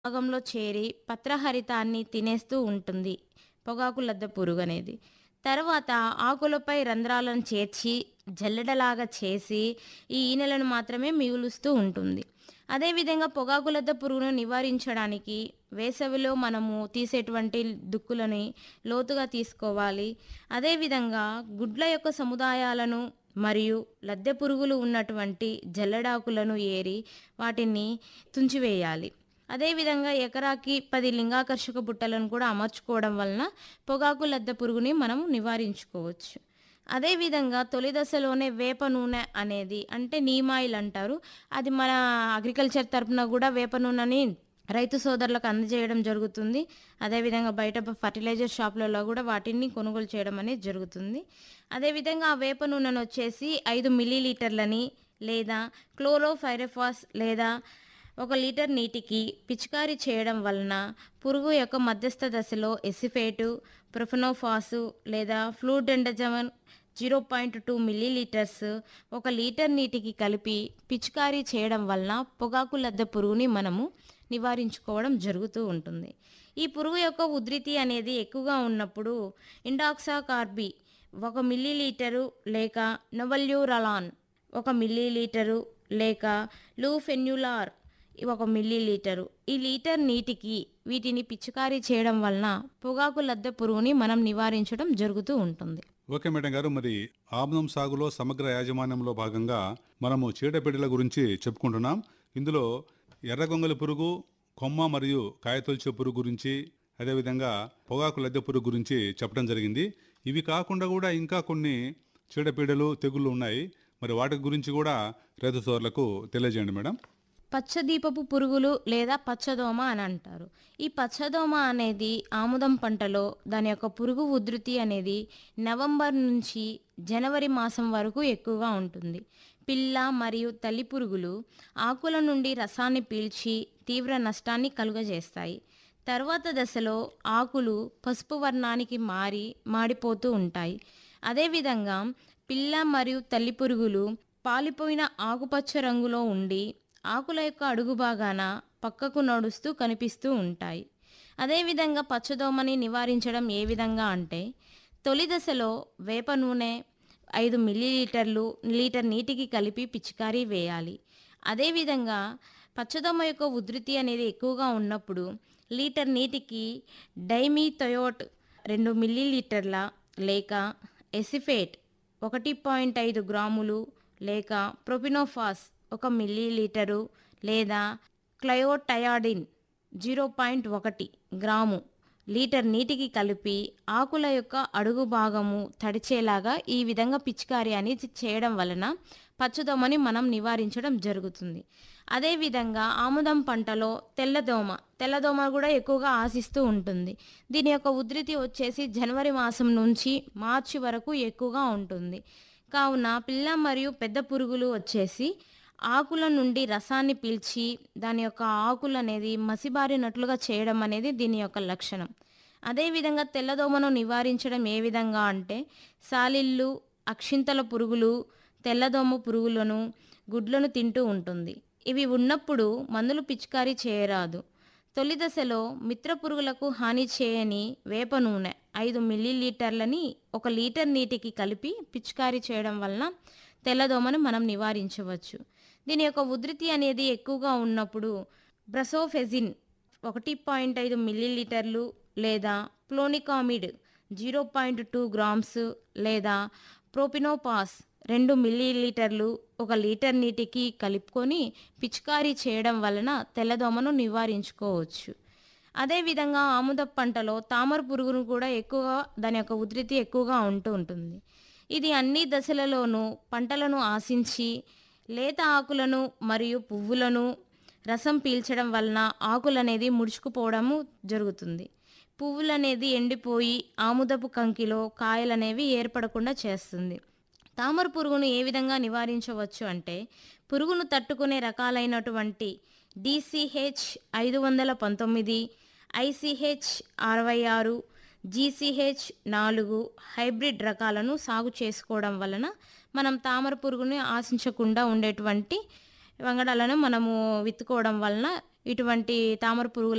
భాగంలో చేరి పత్రహరితాన్ని తినేస్తూ ఉంటుంది పొగాకు లద్దె పురుగు అనేది తర్వాత ఆకులపై రంధ్రాలను చేర్చి జల్లెడలాగా చేసి ఈ ఈనెలను మాత్రమే మిగులుస్తూ ఉంటుంది అదేవిధంగా పొగాకు లద్దె పురుగును నివారించడానికి వేసవిలో మనము తీసేటువంటి దుక్కులని లోతుగా తీసుకోవాలి అదేవిధంగా గుడ్ల యొక్క సముదాయాలను మరియు లద్దె పురుగులు ఉన్నటువంటి జల్లెడాకులను ఏరి వాటిని తుంచివేయాలి అదేవిధంగా ఎకరాకి పది లింగాకర్షక బుట్టలను కూడా అమర్చుకోవడం వలన పొగాకు లద్దె పురుగుని మనం నివారించుకోవచ్చు అదేవిధంగా తొలి దశలోనే వేప నూనె అనేది అంటే నీమాయిల్ అంటారు అది మన అగ్రికల్చర్ తరపున కూడా వేప నూనెని రైతు సోదరులకు అందజేయడం జరుగుతుంది అదేవిధంగా బయట ఫర్టిలైజర్ షాపులలో కూడా వాటిని కొనుగోలు చేయడం అనేది జరుగుతుంది అదేవిధంగా ఆ వేప నూనెను వచ్చేసి ఐదు మిల్లీ లీటర్లని లేదా క్లోరోఫైరఫాస్ లేదా ఒక లీటర్ నీటికి పిచికారీ చేయడం వలన పురుగు యొక్క మధ్యస్థ దశలో ఎసిఫేటు ప్రొఫెనోఫాసు లేదా ఫ్లూడెండజమన్ zero point two millilitres ఒక లీటర్ నీటికి కలిపి పిచికారీ చేయడం వలన పొగాకు లద్దె పురుగుని మనము నివారించుకోవడం జరుగుతూ ఉంటుంది ఈ పురుగు యొక్క ఉధృతి అనేది ఎక్కువగా ఉన్నప్పుడు ఇండాక్సా కార్బీ ఒక మిల్లీ లీటరు లేక నొవల్యూరలాన్ ఒక మిల్లీ లీటరు లేక లూఫెన్యులార్ ఒక మిల్లీ లీటరు ఈ లీటర్ నీటికి వీటిని పిచికారీ చేయడం వలన పొగాకు లద్దె పురుగుని మనం నివారించడం జరుగుతూ ఉంటుంది ఓకే మేడం గారు మరి ఆముదం సాగులో సమగ్ర యాజమాన్యంలో భాగంగా మనము చీడపీడల గురించి చెప్పుకుంటున్నాం ఇందులో ఎర్రగొంగలి పురుగు కొమ్మ మరియు కాయతొలిచే పురుగు గురించి అదేవిధంగా పొగాకు లద్దె పురుగు గురించి చెప్పడం జరిగింది ఇవి కాకుండా కూడా ఇంకా కొన్ని చీడపీడలు తెగుళ్ళు ఉన్నాయి మరి వాటి గురించి కూడా రైతు సోదరులకు తెలియజేయండి మేడం పచ్చదీపపు పురుగులు లేదా పచ్చదోమ అని అంటారు ఈ పచ్చదోమ అనేది ఆముదం పంటలో దాని యొక్క పురుగు ఉధృతి అనేది నవంబర్ నుంచి జనవరి మాసం వరకు ఎక్కువగా ఉంటుంది పిల్ల మరియు తల్లి పురుగులు ఆకుల నుండి రసాన్ని పీల్చి తీవ్ర నష్టాన్ని కలుగజేస్తాయి తర్వాత దశలో ఆకులు పసుపు వర్ణానికి మారి మాడిపోతూ ఉంటాయి అదేవిధంగా పిల్ల మరియు తల్లి పురుగులు పాలిపోయిన ఆకుపచ్చ రంగులో ఉండి ఆకుల యొక్క అడుగు భాగాన పక్కకు నడుస్తూ కనిపిస్తూ ఉంటాయి అదేవిధంగా పచ్చదోమని నివారించడం ఏ విధంగా అంటే తొలి దశలో వేప నూనె ఐదు మిల్లీలీటర్లు లీటర్ నీటికి కలిపి పిచికారీ వేయాలి అదేవిధంగా పచ్చదోమ యొక్క ఉధృతి అనేది ఎక్కువగా ఉన్నప్పుడు లీటర్ నీటికి డైమీథయోట్ రెండు మిల్లీలీటర్ల లేక ఎసిఫేట్ ఒకటి పాయింట్ ఐదు గ్రాములు లేక ప్రొపినోఫాస్ ఒక మిల్లీ లీటరు లేదా క్లయోటయాడిన్ జీరో పాయింట్ ఒకటి గ్రాము లీటర్ నీటికి కలిపి ఆకుల యొక్క అడుగు భాగము తడిచేలాగా ఈ విధంగా పిచికారీ అనేది చేయడం వలన పచ్చదోమని మనం నివారించడం జరుగుతుంది అదేవిధంగా ఆముదం పంటలో తెల్లదోమ తెల్లదోమ కూడా ఎక్కువగా ఆశిస్తూ ఉంటుంది దీని యొక్క ఉధృతి వచ్చేసి జనవరి మాసం నుంచి మార్చి వరకు ఎక్కువగా ఉంటుంది కావున పిల్ల మరియు పెద్ద పురుగులు వచ్చేసి ఆకుల నుండి రసాన్ని పీల్చి దాని యొక్క ఆకులు అనేది మసిబారినట్లుగా చేయడం అనేది దీని యొక్క లక్షణం అదేవిధంగా తెల్లదోమను నివారించడం ఏ విధంగా అంటే సాలిళ్ళు అక్షింతల పురుగులు తెల్లదోమ పురుగులను గుడ్లను తింటూ ఉంటుంది ఇవి ఉన్నప్పుడు మందులు పిచికారీ చేయరాదు తొలి దశలో మిత్ర పురుగులకు హాని చేయని వేప నూనె ఐదు మిల్లీలీటర్లని ఒక లీటర్ నీటికి కలిపి పిచికారీ చేయడం వలన తెల్లదోమను మనం నివారించవచ్చు దీని యొక్క ఉధృతి అనేది ఎక్కువగా ఉన్నప్పుడు బ్రసోఫెజిన్ ఒకటి పాయింట్ ఐదు మిల్లీలీటర్లు లేదా flonicamid zero point two grams లేదా ప్రోపినోపాస్ రెండు మిల్లీలీటర్లు ఒక లీటర్ నీటికి కలుపుకొని పిచికారీ చేయడం వలన తెల్లదోమను నివారించుకోవచ్చు అదేవిధంగా ఆముద పంటలో తామర పురుగును కూడా ఎక్కువగా దాని యొక్క ఉధృతి ఎక్కువగా ఉంటూ ఉంటుంది ఇది అన్ని దశలలోనూ పంటలను ఆశించి లేత ఆకులను మరియు పువ్వులను రసం పీల్చడం వలన ఆకులు అనేది ముడుచుకుపోవడము జరుగుతుంది పువ్వులు అనేది ఎండిపోయి ఆముదపు కంకిలో కాయలు అనేవి ఏర్పడకుండా చేస్తుంది తామర పురుగును ఏ విధంగా నివారించవచ్చు అంటే పురుగును తట్టుకునే రకాలైనటువంటి డిసిహెచ్ ఐదు వందల పంతొమ్మిది ఐసిహెచ్ అరవై ఆరు జీసీహెచ్ నాలుగు హైబ్రిడ్ రకాలను సాగు చేసుకోవడం వలన మనం తామర పురుగుని ఆశించకుండా ఉండేటువంటి వంగడాలను మనము విత్తుకోవడం వలన ఇటువంటి తామర పురుగుల